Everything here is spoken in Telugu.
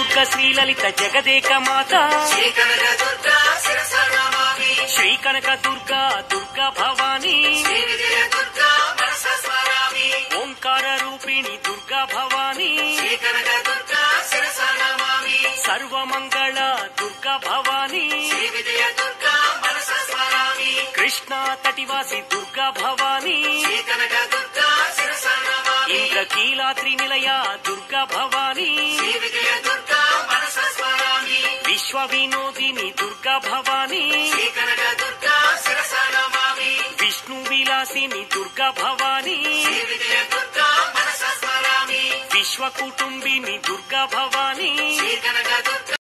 దుర్గ శ్రీలలిత జగదేక మాత శ్రీ కనక దుర్గా శిరస నమామి శ్రీ కనక దుర్గా దుర్గా భవానీ శ్రీ విజయ దుర్గా మనస స్మరామి ఓంకార రూపిణి దుర్గా భవానీ శ్రీ కనక దుర్గా శిరస నమామి సర్వమంగళ దుర్గా భవానీ శ్రీ విజయ దుర్గా మనస స్మరామి కృష్ణా తటివాసి దుర్గా భవానీ శ్రీ కనక దుర్గా శిరస నమామి ఇంద్రకీలాద్రి నిలయ దుర్గా భవానీ శ్రీ విజయ దుర్గా మనస స్మరామి విశ్వ వినోదిని దుర్గా భవానీ శ్రీ కనక దుర్గా శిరస నమామి విష్ణు విలాసిని దుర్గా భవానీ శ్రీ విజయ దుర్గా మనస స్మరామి విశ్వ కుటుంబిని దుర్గా భవానీ